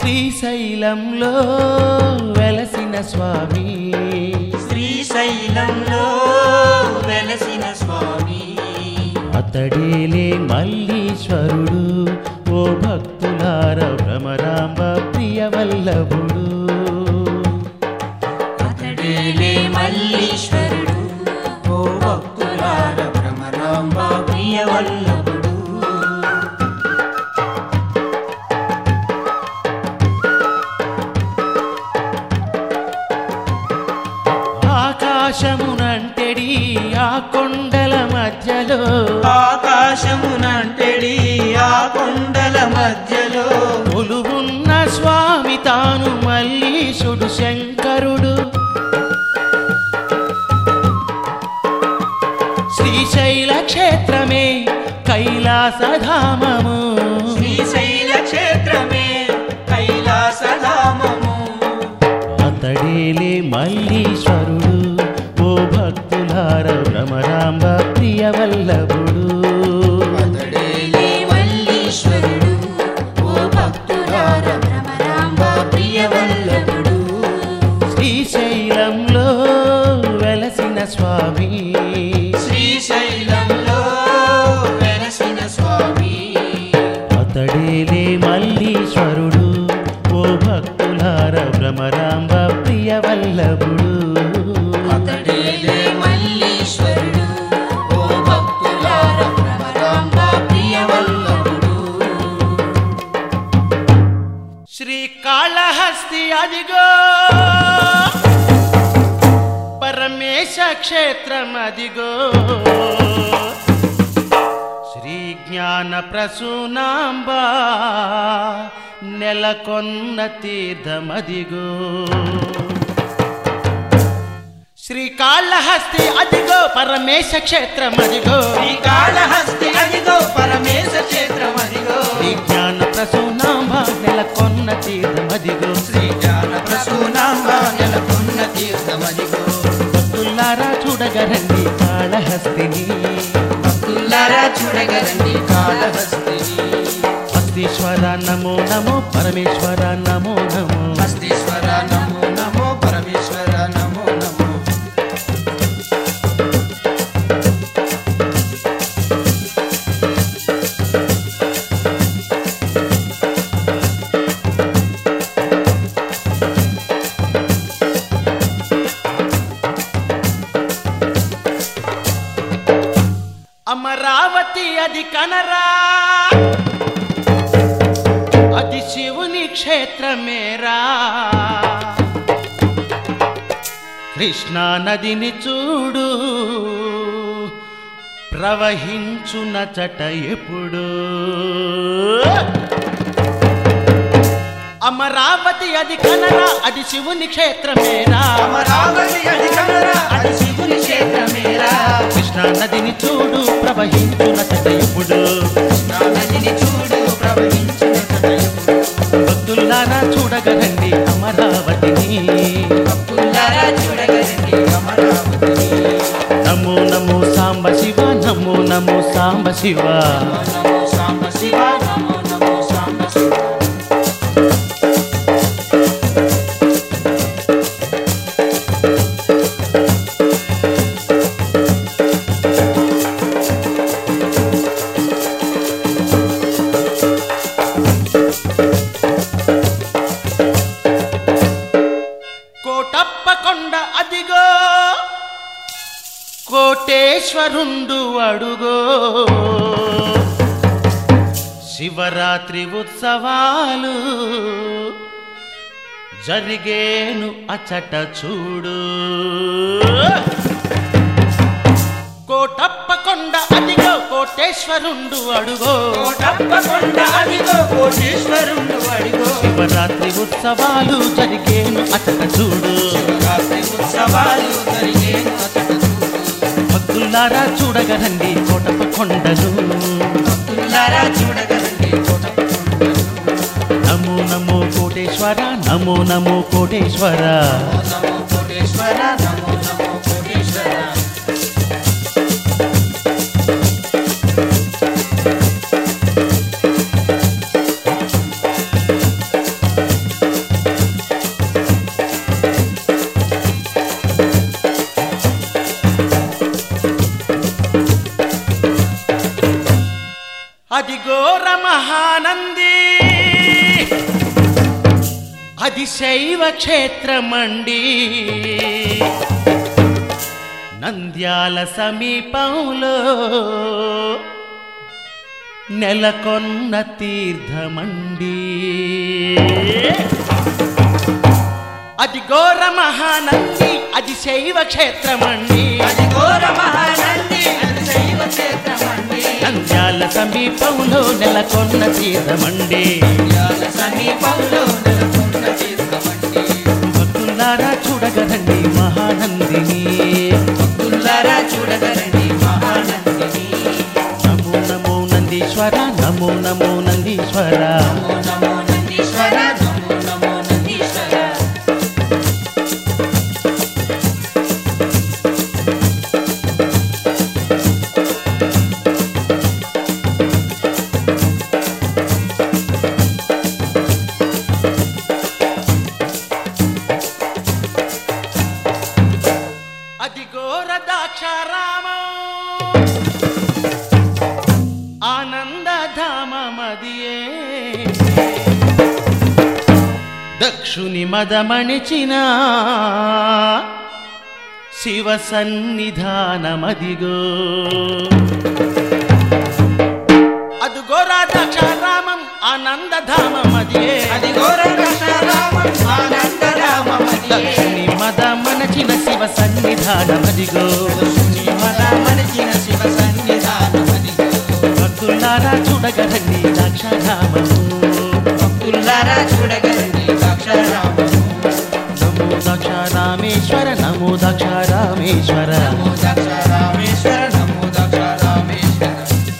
శ్రీశైలంలో వెలసిన స్వామి శ్రీశైలంలో వెలసిన స్వామి అతడేలే మల్లీశ్వరుడు ఓ భక్తులార భ్రమరాంబ ప్రియవల్లభుడు అతడేలే మల్లీశ్వరుడు ఓ భక్తులార భ్రమరాంబ ప్రియవల్లభుడు ఆకాశమునంటెడి ఆ కొండల మధ్యలో ఆకాశమునంటెడి ఆ కొండల మధ్యలో కొలువున్న స్వామి తాను మల్లీశుడు శంకరుడు శ్రీశైల క్షేత్రమే కైలాసధామము శ్రీశైల క్షేత్రమే కైలాసధామము అతడేలే మల్లీశ్వరుడు ఓ భక్తులార భ్రమరాంబ ప్రియవల్లభుడు అతడేలే మల్లీశ్వరుడు ఓ భక్తులార భ్రమరాంబ ప్రియవల్లభుడు శ్రీశైలంలో వెలసిన స్వామి శ్రీశైలంలో వెలసిన స్వామి అతడేలే మల్లీశ్వరుడు ఓ భక్తులార భ్రమరాంబ ప్రియవల్లభుడు అతడేలే మల్లీశ్వరుడు ఓ భక్తులార భ్రమరాంబ ప్రియవల్లభుడు శ్రీకాళహస్తి అదిగో పరమేశ క్షేత్రం అదిగో శ్రీ జ్ఞాన ప్రసూనాంబ నెలకొన్న తీర్థమదిగో శ్రీకాళహస్తి అదిగో పరమేశ క్షేత్రం అదిగో శ్రీకాళహస్తి అదిగో పరమేశ క్షేత్రం అదిగో శ్రీ జ్ఞాన ప్రసూనాంబ నెలకొన్న తీర్థమదిగో శ్రీ జ్ఞాన ప్రసూనాంబ నెలకొన్న తీర్థమదిగో భక్తులారా చూడగరండి కాళహస్తిని భక్తులారా చూడగలండి కాళహస్తిని హస్తీశ్వర నమో నమో పరమేశ్వర నమో నమో హస్తీశ్వర నమో నమో పరమేశ్వర నమో నమో అమరావతి అది కనరా అది శివుని క్షేత్రమేరా కృష్ణా నదిని చూడు ప్రవహించున చట ఎప్పుడు అమరావతి అది కనరా అది శివుని క్షేత్రమేరా అమరావతి అది కనరా అది శివుని క్షేత్రమేరా కృష్ణా నదిని చూడు ప్రవహించున చట ఎప్పుడు కృష్ణా నదిని చూడు ప్రవహించిన కథయప్పుడు భక్తులారా చూడగరండి అమరావతిని భక్తులారా చూడగలండి అమరావతిని నమో నమో సాంబ శివ నమో నమో సాంబ శివ నమో సాంబ శివ నమో నమో సాంబ శివ కోటప్ప కొండ అదిగో కోటేశ్వరుండు అడుగో శివరాత్రి ఉత్సవాలు జరిగేను అచట చూడు కోటప్ప కొండ అదిగో కోటేశ్వరుండు అడుగో కోటప్పకొండ అదిగో కోటేశ్వరుడు అడిగో శివరాత్రి ఉత్సవాలు జరిగేను అచట చూడు శివరాత్రి ఉత్సవాలు జరిగేను అతడు చూడు భక్తులారా చూడగరండి కోటప్ప కొండను భక్తులారా చూడగలండి కోటప్పకొండను నమో నమో కోటేశ్వర నమో నమో కోటేశ్వర నమో కోటేశ్వర నమో నమో కోటేశ్వర శైవ క్షేత్రమండి నంద్యాల సమీపంలో నెలకొన్న తీర్థమండి అది ఘోర మహానంది అది శైవ క్షేత్రమండి అది ఘోర మహానంది అది శైవ క్షేత్రమండి నంద్యాల సమీపంలో నెలకొన్న తీర్థమండి నంద్యాల సమీపంలో నెలకొన్న తీర్థమండి భక్తులారా చూడగరండి మహానందిని భక్తులారా చూడగరండి మహానందిని నమో నమో నందీశ్వర నమో నమో నందీశ్వర నమో నమో నందీశ్వర నమో నమో నందీశ్వర అది ఘోర దాక్షారామం ఆనందధామమదియే దక్షుని మదమణిచిన శివ సన్నిధానమదిగో అది ఘోర దాక్షారామం ఆనందధామమదియే అది ఘోర దశరామం ఆనందరామమది దక్షుని మదమణచిన శివ సన్నిధానమదిగో శివుని మద మనిచిన శివ సన్నిధానమది భక్తులారా చూడగరండి దాక్షారామము భక్తులారా చూడగరండి దక్షరామము నమో దక్షారామేశ్వర నమో దక్షారామేశ్వర నమో దక్షరామేశ్వర నమో దక్షరామేశ్వర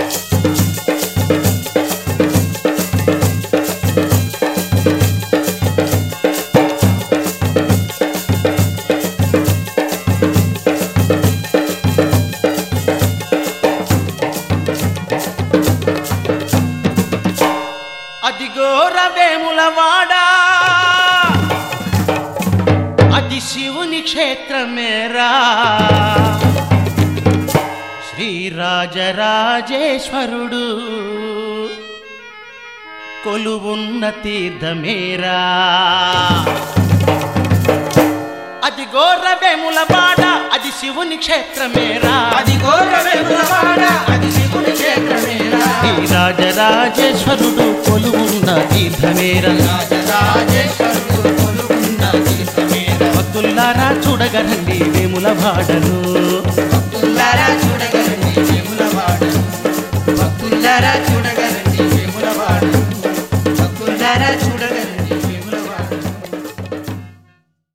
అది ఘోరవేములవాడా అది శివుని క్షేత్రమేరా శ్రీరాజరాజేశ్వరుడు కొలువున్న తీర్థమేరా అది ఘోరవేములవాడ అది శివుని క్షేత్రమేరా అది ఘోర వెలుగులవాడ అది శివుని క్షేత్రమేరా రాజరాజేశ్వరుడు కొలువున్న తీర్థమేరా రాజరాజేశ్వరుడు కొలువున్న తీర్థమేరా భక్తులారా చూడగరండి వేముల వాడను